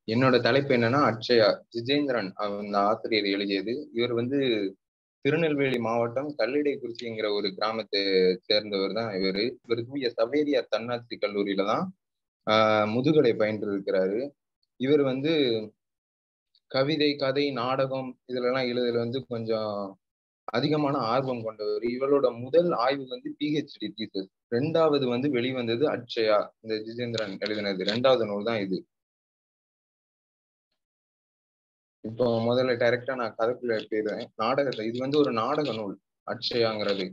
என்னோட தலைப்பு என்னன்னா அட்சயா ஜிஜேந்திரன் அந்த ஆசிரியர் எழுதியது இவர் வந்து திருநெல்வேலி மாவட்டம் கல்லிடைக்குறிச்சிங்கிற ஒரு கிராமத்தை சேர்ந்தவர் தான் இவர் இவர் தூய சவேரியார் தன்னாட்சி கல்லூரியில தான் ஆஹ் முதுகலை பயின்று இருக்கிறாரு இவர் வந்து கவிதை கதை நாடகம் இதுலலாம் எழுதுல வந்து கொஞ்சம் அதிகமான ஆர்வம் கொண்டவர் இவளோட முதல் ஆய்வு வந்து பிஹெச்டி தீசஸ் ரெண்டாவது வந்து வெளிவந்தது அட்சயா இந்த ஜிஜேந்திரன் எழுதினது ரெண்டாவது நூல் தான் இது இப்போ முதல்ல டைரக்டா நான் கதைக்குள்ள போயிடுறேன் நாடகத்தை இது வந்து ஒரு நாடக நூல் அட்சயாங்கிறது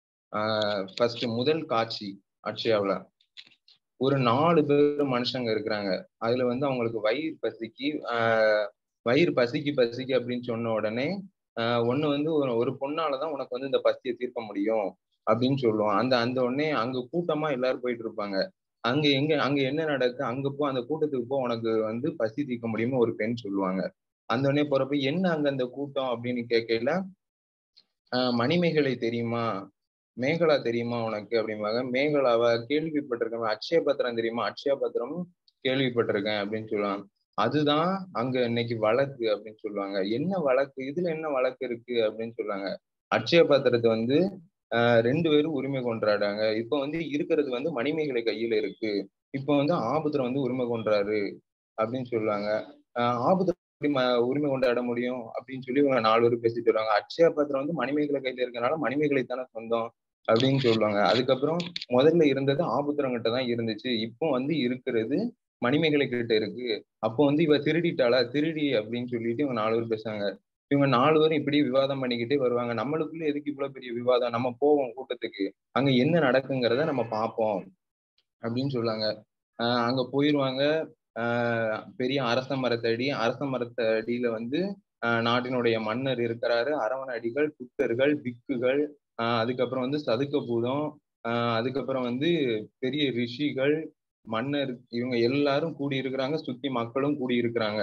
ஆஹ் ஃபர்ஸ்ட் முதல் காட்சி அட்சயாவில் ஒரு நாலு பேர் மனுஷங்க இருக்கிறாங்க அதுல வந்து அவங்களுக்கு வயிறு பசிக்கு ஆஹ் வயிறு பசிக்கு பசிக்கு அப்படின்னு சொன்ன உடனே ஆஹ் ஒண்ணு வந்து ஒரு ஒரு பொண்ணாலதான் உனக்கு வந்து இந்த பசியை தீர்க்க முடியும் அப்படின்னு சொல்லுவான் அந்த அந்த உடனே அங்க கூட்டமா எல்லாரும் போயிட்டு இருப்பாங்க அங்க எங்க அங்க என்ன நடக்கு அங்க போ அந்த கூட்டத்துக்கு போ உனக்கு வந்து பசி தீர்க்க முடியுமா ஒரு பெண் சொல்லுவாங்க அந்த உடனே போறப்ப என்ன அங்க அந்த கூட்டம் அப்படின்னு கேட்கல ஆஹ் மணிமேகலை தெரியுமா மேகலா தெரியுமா உனக்கு அப்படிம்பாங்க மேகலாவா கேள்விப்பட்டிருக்கேன் அக்ஷய பத்திரம் தெரியுமா அக்ஷய பத்திரம் கேள்விப்பட்டிருக்கேன் அப்படின்னு சொல்லுவாங்க அதுதான் அங்க இன்னைக்கு வழக்கு அப்படின்னு சொல்லுவாங்க என்ன வழக்கு இதுல என்ன வழக்கு இருக்கு அப்படின்னு சொல்லுவாங்க அக்ஷய பத்திரத்தை வந்து ஆஹ் ரெண்டு பேரும் உரிமை கொண்டாடுறாங்க இப்ப வந்து இருக்கிறது வந்து மணிமேகலை கையில இருக்கு இப்ப வந்து ஆபுத்திரம் வந்து உரிமை கொண்டாரு அப்படின்னு சொல்லுவாங்க ஆஹ் ஆபுத்திரம் உரிமை கொண்டாட முடியும் அப்படின்னு சொல்லி இவங்க நாலு பேர் பேசிட்டு வருவாங்க அக்ஷய பத்திரம் வந்து மணிமேகலை கையில இருக்கனால மணிமேகலை தானே சொந்தம் அப்படின்னு சொல்லுவாங்க அதுக்கப்புறம் முதல்ல இருந்தது ஆபுத்திரம் கிட்ட தான் இருந்துச்சு இப்போ வந்து இருக்கிறது மணிமேகலை கிட்ட இருக்கு அப்போ வந்து இவ திருடிட்டாளா திருடி அப்படின்னு சொல்லிட்டு இவங்க நாலு பேர் பேசுவாங்க இவங்க நாலு பேரும் இப்படி விவாதம் பண்ணிக்கிட்டே வருவாங்க நம்மளுக்குள்ள எதுக்கு இவ்வளவு பெரிய விவாதம் நம்ம போவோம் கூட்டத்துக்கு அங்க என்ன நடக்குங்கிறத நம்ம பார்ப்போம் அப்படின்னு சொல்லுவாங்க ஆஹ் அங்க போயிருவாங்க ஆஹ் பெரிய அரச மரத்தடி அரச மரத்தடியில வந்து ஆஹ் நாட்டினுடைய மன்னர் இருக்கிறாரு அரவண அடிகள் புத்தர்கள் பிக்குகள் ஆஹ் அதுக்கப்புறம் வந்து சதுக்க பூதம் ஆஹ் அதுக்கப்புறம் வந்து பெரிய ரிஷிகள் மன்னர் இவங்க எல்லாரும் கூடி இருக்கிறாங்க சுத்தி மக்களும் கூடி இருக்கிறாங்க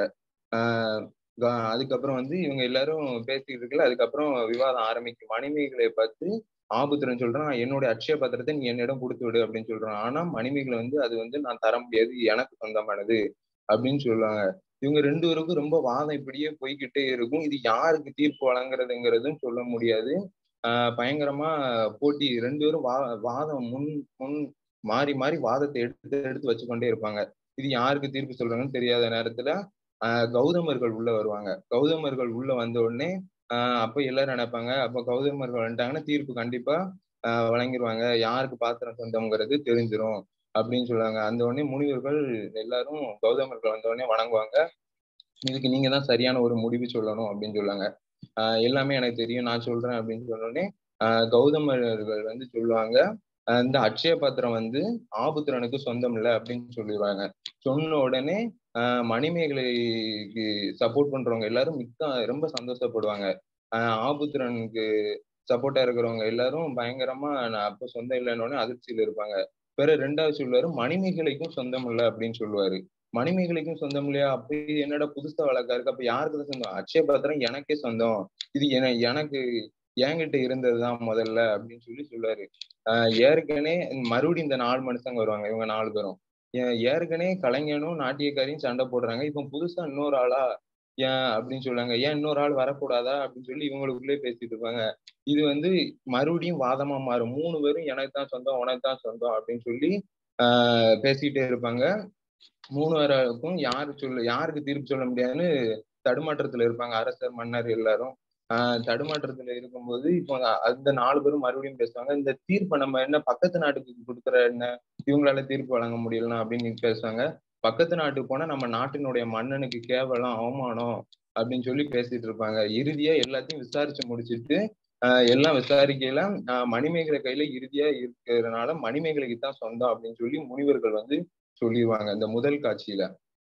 ஆஹ் அதுக்கப்புறம் வந்து இவங்க எல்லாரும் பேசிட்டு இருக்கல அதுக்கப்புறம் விவாதம் ஆரம்பிக்கும் மணிமேகலை பார்த்து ஆபுத்திரன் சொல்றான் என்னுடைய அட்சய பத்திரத்தை நீ என்னிடம் கொடுத்து விடு அப்படின்னு சொல்றான் ஆனா மணிமேகலை வந்து அது வந்து நான் தர முடியாது எனக்கு சொந்தமானது அப்படின்னு சொல்லுவாங்க இவங்க ரெண்டு பேருக்கும் ரொம்ப வாதம் இப்படியே போய்கிட்டே இருக்கும் இது யாருக்கு தீர்ப்பு வழங்குறதுங்கிறதும் சொல்ல முடியாது ஆஹ் பயங்கரமா போட்டி ரெண்டு பேரும் வா வாதம் முன் முன் மாறி மாறி வாதத்தை எடுத்து எடுத்து வச்சுக்கொண்டே இருப்பாங்க இது யாருக்கு தீர்ப்பு சொல்றாங்கன்னு தெரியாத நேரத்துல ஆஹ் கௌதமர்கள் உள்ள வருவாங்க கௌதமர்கள் உள்ள வந்த உடனே ஆஹ் அப்ப எல்லாரும் நினைப்பாங்க அப்ப கௌதமர்கள் வந்துட்டாங்கன்னா தீர்ப்பு கண்டிப்பா ஆஹ் வழங்கிடுவாங்க யாருக்கு பாத்திரம் சொந்தம்ங்கிறது தெரிஞ்சிரும் அப்படின்னு சொல்லுவாங்க அந்த உடனே முனிவர்கள் எல்லாரும் கௌதமர்கள் வந்த உடனே வணங்குவாங்க இதுக்கு நீங்க தான் சரியான ஒரு முடிவு சொல்லணும் அப்படின்னு சொல்லுவாங்க ஆஹ் எல்லாமே எனக்கு தெரியும் நான் சொல்றேன் அப்படின்னு சொன்னோடனே ஆஹ் கௌதமர்கள் வந்து சொல்லுவாங்க இந்த அட்சய பாத்திரம் வந்து ஆபுத்திரனுக்கு சொந்தம் இல்லை அப்படின்னு சொல்லிடுவாங்க சொன்ன உடனே ஆஹ் மணிமேகலைக்கு சப்போர்ட் பண்றவங்க எல்லாரும் மிக்க ரொம்ப சந்தோஷப்படுவாங்க ஆஹ் ஆபுத்திரனுக்கு சப்போர்ட்டா இருக்கிறவங்க எல்லாரும் பயங்கரமா நான் அப்போ சொந்தம் இல்லைன்னு அதிர்ச்சியில இருப்பாங்க பிற ரெண்டாவது சொல்லுவாரு மணிமேகலைக்கும் சொந்தம் இல்லை அப்படின்னு சொல்லுவாரு மணிமேகலைக்கும் சொந்தம் இல்லையா அப்ப என்னோட புதுசா வழக்கா இருக்கு அப்ப யாருக்கு சொந்தம் அட்சய பாத்திரம் எனக்கே சொந்தம் இது என எனக்கு என்கிட்ட இருந்ததுதான் முதல்ல அப்படின்னு சொல்லி சொல்லுவாரு ஆஹ் ஏற்கனவே மறுபடியும் இந்த நாலு மனுஷங்க வருவாங்க இவங்க நாலு பேரும் ஏற்கனவே கலைஞனும் நாட்டியக்காரியும் சண்டை போடுறாங்க இப்போ புதுசா இன்னொரு ஆளா ஏன் அப்படின்னு சொல்லுவாங்க ஏன் இன்னொரு ஆள் வரக்கூடாதா அப்படின்னு சொல்லி இவங்களுக்குள்ளே பேசிட்டு இருப்பாங்க இது வந்து மறுபடியும் வாதமா மாறும் மூணு பேரும் எனக்கு தான் சொந்தம் உனக்கு தான் சொந்தம் அப்படின்னு சொல்லி ஆஹ் பேசிக்கிட்டே இருப்பாங்க மூணு பேருக்கும் யாரு சொல்ல யாருக்கு தீர்ப்பு சொல்ல முடியாதுன்னு தடுமாற்றத்துல இருப்பாங்க அரசர் மன்னர் எல்லாரும் ஆஹ் தடுமாற்றத்துல இருக்கும்போது இப்போ அந்த நாலு பேரும் மறுபடியும் பேசுவாங்க இந்த தீர்ப்பை நம்ம என்ன பக்கத்து நாட்டுக்கு கொடுக்குற என்ன இவங்களால தீர்ப்பு வழங்க முடியலனா அப்படின்னு பேசுவாங்க பக்கத்து நாட்டுக்கு போனா நம்ம நாட்டினுடைய மன்னனுக்கு கேவலம் அவமானம் அப்படின்னு சொல்லி பேசிட்டு இருப்பாங்க இறுதியா எல்லாத்தையும் விசாரிச்சு முடிச்சுட்டு ஆஹ் எல்லாம் விசாரிக்கையில ஆஹ் மணிமேகலை கையில இறுதியா இருக்கிறதுனால மணிமேகலைக்கு தான் சொந்தம் அப்படின்னு சொல்லி முனிவர்கள் வந்து சொல்லிடுவாங்க இந்த முதல் காட்சியில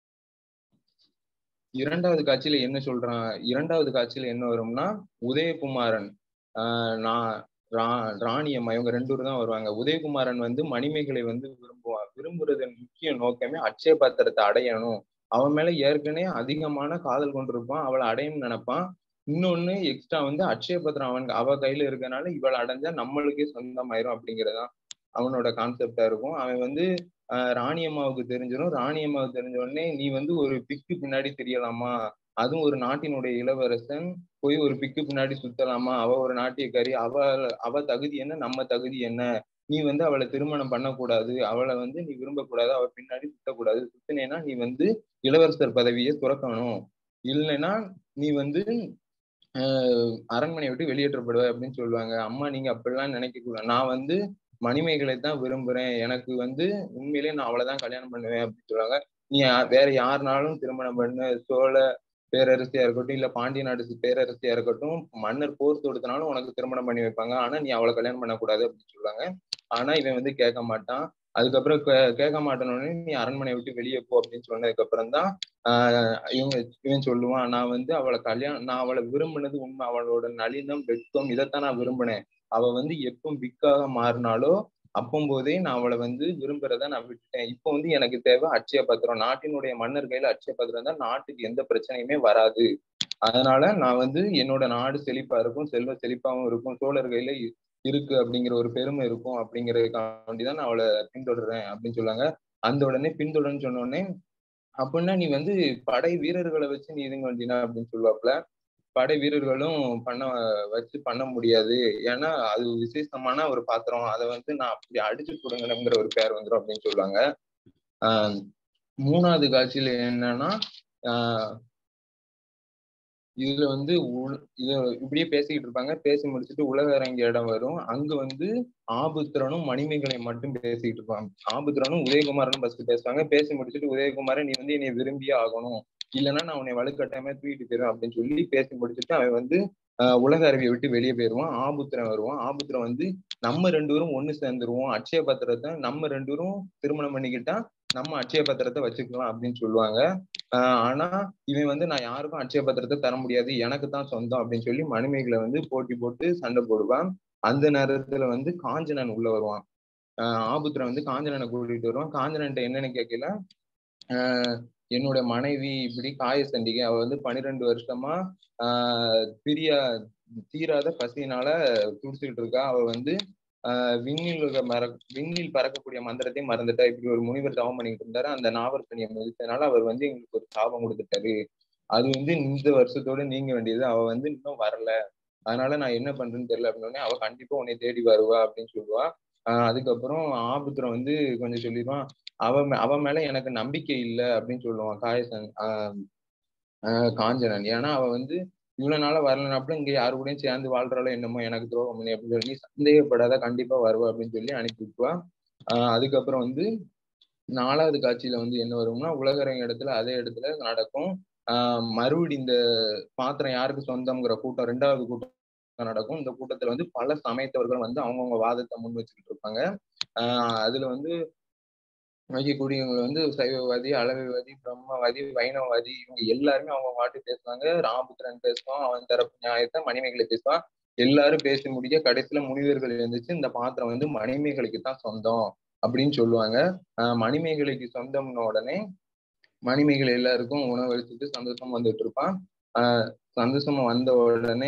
இரண்டாவது காட்சியில என்ன சொல்றான் இரண்டாவது காட்சியில என்ன வரும்னா உதயகுமாரன் ஆஹ் நான் ராணியம்மா இவங்க ரெண்டு பேரும் தான் வருவாங்க உதயகுமாரன் வந்து மணிமேகலை வந்து விரும்புவான் விரும்புறதன் முக்கிய நோக்கமே அட்சய பாத்திரத்தை அடையணும் அவன் மேல ஏற்கனவே அதிகமான காதல் கொண்டிருப்பான் அவளை அடையணும்னு நினைப்பான் இன்னொன்னு எக்ஸ்ட்ரா வந்து அட்சய பத்திரம் அவன் அவ கையில இருக்கனால இவளை அடைஞ்சா நம்மளுக்கே சொந்தமாயிரும் அப்படிங்கறதான் அவனோட கான்செப்டா இருக்கும் அவன் வந்து ஆஹ் ராணியம்மாவுக்கு தெரிஞ்சிடும் ராணியம்மாவுக்கு தெரிஞ்ச உடனே நீ வந்து ஒரு பிக்கு பின்னாடி தெரியலாமா அதுவும் ஒரு நாட்டினுடைய இளவரசன் போய் ஒரு பிக்கு பின்னாடி சுத்தலாமா அவ ஒரு நாட்டியக்காரி அவ அவ தகுதி என்ன நம்ம தகுதி என்ன நீ வந்து அவளை திருமணம் பண்ணக்கூடாது அவளை வந்து நீ விரும்பக்கூடாது அவ பின்னாடி சுத்தக்கூடாது சுத்தினேன்னா நீ வந்து இளவரசர் பதவியை துறக்கணும் இல்லைன்னா நீ வந்து ஆஹ் அரண்மனையை விட்டு வெளியேற்றப்படுவ அப்படின்னு சொல்லுவாங்க அம்மா நீங்க அப்படிலாம் நினைக்க கூடாது நான் வந்து மணிமேகலை தான் விரும்புறேன் எனக்கு வந்து உண்மையிலேயே நான் அவளைதான் கல்யாணம் பண்ணுவேன் அப்படின்னு சொல்லுவாங்க நீ வேற யாருனாலும் திருமணம் பண்ணு சோழ பேரரசியா இருக்கட்டும் இல்ல பாண்டிய நாடு பேரரசியா இருக்கட்டும் மன்னர் போர் தொடுத்தனாலும் உனக்கு திருமணம் பண்ணி வைப்பாங்க ஆனா நீ அவளை கல்யாணம் பண்ணக்கூடாது அப்படின்னு சொல்லுவாங்க ஆனா இவன் வந்து கேட்க மாட்டான் அதுக்கப்புறம் கேட்க மாட்டேன்னு நீ அரண்மனை விட்டு வெளியே போ அப்படின்னு சொன்னதுக்கு அப்புறம் தான் ஆஹ் இவங்க இவன் சொல்லுவான் நான் வந்து அவளை கல்யாணம் நான் அவளை விரும்பினது உண்மை அவளோட நளினம் வெட்கம் இதைத்தான் நான் விரும்பினேன் அவ வந்து எப்போ பிக்காக மாறினாலோ அப்பம் போதே நான் அவளை வந்து விரும்புறத நான் விட்டுட்டேன் இப்போ வந்து எனக்கு தேவை அட்சய பத்திரம் நாட்டினுடைய மன்னர் கையில அட்சய பத்திரம் தான் நாட்டுக்கு எந்த பிரச்சனையுமே வராது அதனால நான் வந்து என்னோட நாடு செழிப்பா இருக்கும் செல்வ செழிப்பாவும் இருக்கும் சோழர் கையில இருக்கு அப்படிங்கிற ஒரு பெருமை இருக்கும் அப்படிங்கறதுக்காண்டிதான் நான் அவளை பின்தொடர்றேன் அப்படின்னு சொல்லுவாங்க அந்த உடனே பின்தொடர்ன்னு சொன்ன உடனே அப்படின்னா நீ வந்து படை வீரர்களை வச்சு நீ இதுங்க வந்தீனா அப்படின்னு சொல்லுவாப்புல படை வீரர்களும் பண்ண வச்சு பண்ண முடியாது ஏன்னா அது விசேஷமான ஒரு பாத்திரம் அதை வந்து நான் அப்படி அடிச்சு கொடுங்கணுங்கிற ஒரு பேர் வந்துடும் அப்படின்னு சொல்லுவாங்க ஆஹ் மூணாவது காட்சியில என்னன்னா ஆஹ் இதுல வந்து இத இப்படியே பேசிக்கிட்டு இருப்பாங்க பேசி முடிச்சுட்டு உலக அரங்க இடம் வரும் அங்க வந்து ஆபுத்திரனும் மணிமேகலையும் மட்டும் பேசிக்கிட்டு இருப்பாங்க ஆபுத்திரனும் உதயகுமாரனும் ஃபர்ஸ்ட் பேசுவாங்க பேசி முடிச்சுட்டு உதயகுமாரன் நீ வந்து என்னை விரும்பியே ஆகணும் இல்லைன்னா நான் உன்னை வலுக்கட்டாயமா தூக்கிட்டு போயிடும் அப்படின்னு சொல்லி பேசி முடிச்சுட்டு அவன் வந்து ஆஹ் உலக அறிவியை விட்டு வெளியே போயிடுவான் ஆபுத்திரன் வருவான் ஆபுத்திரன் வந்து நம்ம ரெண்டு பேரும் ஒண்ணு சேர்ந்துருவோம் அட்சய பத்திரத்தை நம்ம ரெண்டு பேரும் திருமணம் பண்ணிக்கிட்டா நம்ம அட்சய பத்திரத்தை வச்சுக்கலாம் அப்படின்னு சொல்லுவாங்க ஆஹ் ஆனா இவன் வந்து நான் யாருக்கும் அட்சய பத்திரத்தை தர முடியாது எனக்கு தான் சொந்தம் அப்படின்னு சொல்லி மணிமேகலை வந்து போட்டி போட்டு சண்டை போடுவான் அந்த நேரத்துல வந்து காஞ்சனன் உள்ள வருவான் ஆஹ் ஆபுத்திரன் வந்து காஞ்சனனை கூட்டிட்டு வருவான் காஞ்சனன்ட்ட என்னன்னு கேட்கல ஆஹ் என்னோட மனைவி இப்படி காய சண்டிகை அவ வந்து பன்னிரெண்டு வருஷமா ஆஹ் பிரியா தீராத பசியினால துடிச்சுக்கிட்டு இருக்கா அவ வந்து ஆஹ் விண்ணில் மற விண்ணில் பறக்கக்கூடிய மந்திரத்தை மறந்துட்டா இப்படி ஒரு முனிவர் தவம் பண்ணிட்டு இருந்தாரு அந்த நாவர்கனியை மதித்தனால அவர் வந்து எங்களுக்கு ஒரு சாபம் கொடுத்துட்டாரு அது வந்து இந்த வருஷத்தோட நீங்க வேண்டியது அவ வந்து இன்னும் வரல அதனால நான் என்ன பண்றேன்னு தெரியல அப்படின்னு அவ கண்டிப்பா உன்னை தேடி வருவா அப்படின்னு சொல்லுவா ஆஹ் அதுக்கப்புறம் ஆபுத்திரம் வந்து கொஞ்சம் சொல்லிடுவான் அவ அவ மேல எனக்கு நம்பிக்கை இல்லை அப்படின்னு சொல்லுவான் காயசன் ஆஹ் ஆஹ் காஞ்சனன் ஏன்னா அவ வந்து இவ்வளவு நாள வரலனாப்புல இங்க யாரு கூடயும் சேர்ந்து வாழ்றாளோ என்னமோ எனக்கு துரோகம் பண்ணி அப்படின்னு சொல்லி சந்தேகப்படாத கண்டிப்பா வருவா அப்படின்னு சொல்லி அனுப்பி விட்டுவா ஆஹ் அதுக்கப்புறம் வந்து நாலாவது காட்சியில வந்து என்ன வரும்னா உலகரங்க இடத்துல அதே இடத்துல நடக்கும் ஆஹ் மறுபடி இந்த பாத்திரம் யாருக்கு சொந்தம்ங்கிற கூட்டம் ரெண்டாவது கூட்டம் நடக்கும் இந்த கூட்டத்துல வந்து பல சமயத்தவர்கள் வந்து அவங்கவுங்க வாதத்தை முன் வச்சுக்கிட்டு இருப்பாங்க ஆஹ் அதுல வந்து வைக்கக்கூடியவங்க வந்து சைவவாதி அளவைவாதி பிரம்மவாதி வைணவவாதி இவங்க எல்லாருமே அவங்க பாட்டு பேசுவாங்க ராமபுத்திரன் பேசுவான் அவன் தரப்பு நியாயத்தை மணிமேகலை பேசுவான் எல்லாரும் பேசி முடிக்க கடைசியில முனிவர்கள் இருந்துச்சு இந்த பாத்திரம் வந்து மணிமேகலைக்கு தான் சொந்தம் அப்படின்னு சொல்லுவாங்க ஆஹ் மணிமேகலைக்கு சொந்தம்னு உடனே மணிமேகலை எல்லாருக்கும் உணவு அளிச்சுட்டு சந்தோஷமா வந்துட்டு இருப்பான் ஆஹ் சந்தோஷமா வந்த உடனே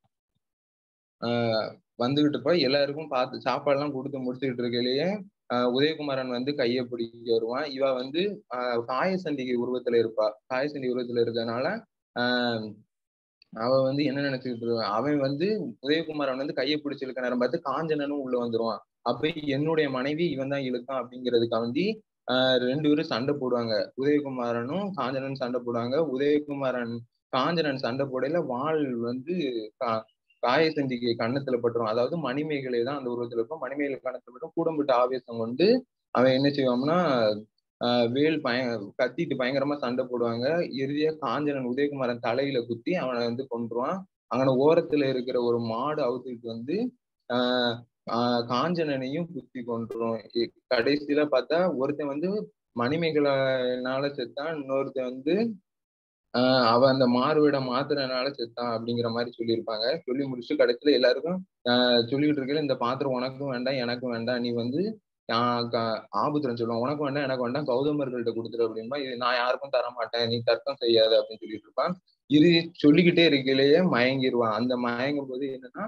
ஆஹ் வந்துகிட்டு இருப்பா எல்லாருக்கும் பார்த்து சாப்பாடுலாம் கொடுத்து முடிச்சுக்கிட்டு இருக்கையிலேயே ஆஹ் உதயகுமாரன் வந்து கையை பிடிக்க வருவான் இவ வந்து ஆஹ் காயசண்டிகை உருவத்துல இருப்பா காயசண்டி உருவத்துல இருக்கறனால ஆஹ் அவ வந்து என்ன நினைச்சுக்கிட்டு இருவான் அவன் வந்து உதயகுமாரன் வந்து கையை பிடிச்சிருக்க நேரம் பார்த்து காஞ்சனனும் உள்ள வந்துருவான் அப்ப என்னுடைய மனைவி இவன் தான் இழுக்கான் அப்படிங்கிறதுக்காண்டி ஆஹ் ரெண்டு பேரும் சண்டை போடுவாங்க உதயகுமாரனும் காஞ்சனன் சண்டை போடுவாங்க உதயகுமாரன் காஞ்சனன் சண்டை போடையில வாள் வந்து காயசண்டிக்கு கண்ணத்துல பட்டுரும் அதாவது மணிமேகலை தான் அந்த உருவத்துல இருக்கும் மணிமேகலை கண்ணத்துல பட்டும் கூடம்பிட்ட ஆவேசம் கொண்டு அவன் என்ன செய்வான்னா ஆஹ் வேல் பய கத்திட்டு பயங்கரமா சண்டை போடுவாங்க இறுதியா காஞ்சனன் உதயகுமாரன் தலையில குத்தி அவனை வந்து கொண்டுருவான் அங்கன ஓரத்துல இருக்கிற ஒரு மாடு அவுத்துட்டு வந்து ஆஹ் ஆஹ் காஞ்சனனையும் குத்தி கொண்டுரும் கடைசியில பார்த்தா ஒருத்தன் வந்து மணிமேகலைனால செத்தான் இன்னொருத்தன் வந்து ஆஹ் அவ அந்த மாறுவிட மாத்துறதுனால செத்தான் அப்படிங்கிற மாதிரி சொல்லியிருப்பாங்க சொல்லி முடிச்சு கடைசியில எல்லாருக்கும் ஆஹ் சொல்லிட்டு இருக்கல இந்த பாத்திரம் உனக்கும் வேண்டாம் எனக்கும் வேண்டாம் நீ வந்து ஆபுத்திரன் சொல்லுவான் உனக்கு வேண்டாம் எனக்கு வேண்டாம் கௌதமர்கள்ட்ட கொடுத்துரு அப்படின்பா இது நான் யாருக்கும் தர மாட்டேன் நீ தர்க்கம் செய்யாத அப்படின்னு சொல்லிட்டு இருப்பான் இது சொல்லிக்கிட்டே இருக்கையிலேயே மயங்கிடுவான் அந்த மயங்கும் போது என்னன்னா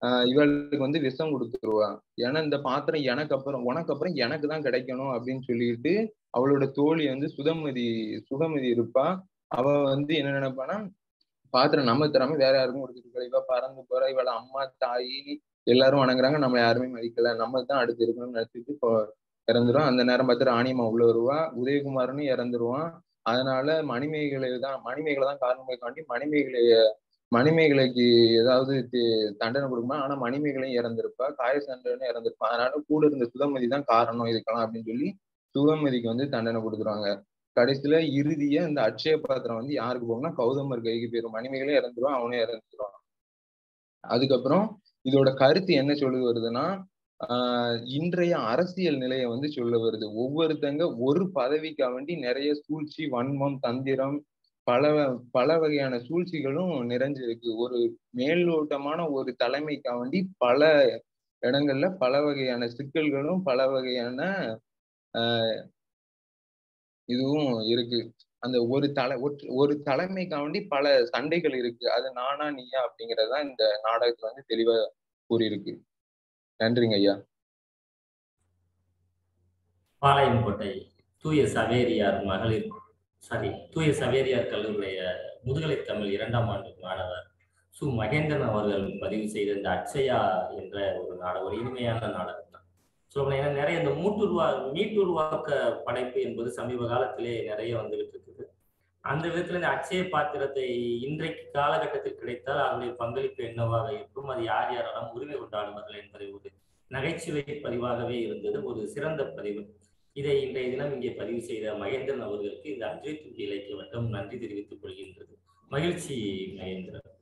ஆஹ் இவளுக்கு வந்து விஷம் கொடுத்துருவா ஏன்னா இந்த பாத்திரம் எனக்கு அப்புறம் உனக்கு அப்புறம் எனக்கு தான் கிடைக்கணும் அப்படின்னு சொல்லிட்டு அவளோட தோழி வந்து சுதமதி சுகமதி இருப்பா அவ வந்து என்ன நினைப்பானா பாத்திரம் நம்ம தராம வேற யாருக்கும் கொடுத்துட்டு இவ பறந்து போற இவள அம்மா தாயி எல்லாரும் வணங்குறாங்க நம்ம யாருமே மதிக்கல நம்ம தான் அடுத்து இருக்கணும்னு நினைச்சிட்டு இப்போ இறந்துரும் அந்த நேரம் பார்த்து ராணியம்மா உள்ள வருவா உதயகுமாரனும் இறந்துருவான் அதனால மணிமேகலை தான் மணிமேகலை தான் காரணமே காண்டி மணிமேகலைய மணிமேகலைக்கு ஏதாவது தண்டனை கொடுக்குமா ஆனா மணிமேகலையும் இறந்திருப்பா காயசண்டனும் இறந்திருப்பா அதனால கூட இருந்த சுதமதி தான் காரணம் இதுக்கெல்லாம் அப்படின்னு சொல்லி சுகமதிக்கு வந்து தண்டனை கொடுத்துருவாங்க கடைசியில இறுதிய இந்த அட்சய பாத்திரம் வந்து யாருக்கு போகும்னா கௌதமர் கைக்கு போயிடும் மணிமேகலே இறந்துருவான் அவனே இறந்துருவான் அதுக்கப்புறம் இதோட கருத்து என்ன சொல்லி வருதுன்னா ஆஹ் இன்றைய அரசியல் நிலையை வந்து சொல்ல வருது ஒவ்வொருத்தங்க ஒரு பதவிக்கா வேண்டி நிறைய சூழ்ச்சி வன்மம் தந்திரம் பல பல வகையான சூழ்ச்சிகளும் நிறைஞ்சிருக்கு ஒரு மேலோட்டமான ஒரு தலைமைக்கா வேண்டி பல இடங்கள்ல பல வகையான சிக்கல்களும் பல வகையான ஆஹ் இதுவும் இருக்கு அந்த ஒரு தலை ஒரு தலைமைக்காண்டி பல சண்டைகள் இருக்கு அது நானா நீயா அப்படிங்கறதுதான் இந்த நாடகத்துல வந்து தெளிவா கூறியிருக்கு நன்றிங்க ஐயா பாளையங்கோட்டை தூய சவேரியார் மகளிர் சாரி தூய சவேரியார் கல்லூரியுடைய முதுகலை தமிழ் இரண்டாம் ஆண்டு மாணவர் சு மகேந்திரன் அவர்கள் பதிவு செய்த இந்த அட்சயா என்ற ஒரு நாடகம் ஒரு இனிமையான நாடகம் தான் சொல்லணும் ஏன்னா நிறைய இந்த மூட்டுருவா மீட்டுருவாக்க படைப்பு என்பது சமீப காலத்திலே நிறைய வந்துகிட்டு இருக்குது அந்த விதத்துல இந்த அட்சய பாத்திரத்தை இன்றைக்கு காலகட்டத்தில் கிடைத்தால் அதனுடைய பங்களிப்பு என்னவாக இருக்கும் அது யார் யாரெல்லாம் உரிமை கொண்டாடுவார்கள் என்பதை ஒரு நகைச்சுவை பதிவாகவே இருந்தது ஒரு சிறந்த பதிவு இதை இன்றைய தினம் இங்கே பதிவு செய்த மகேந்திரன் அவர்களுக்கு இந்த அஞ்சலி துண்டி இலக்கிய வட்டம் நன்றி தெரிவித்துக் கொள்கின்றது மகிழ்ச்சி மகேந்திரன்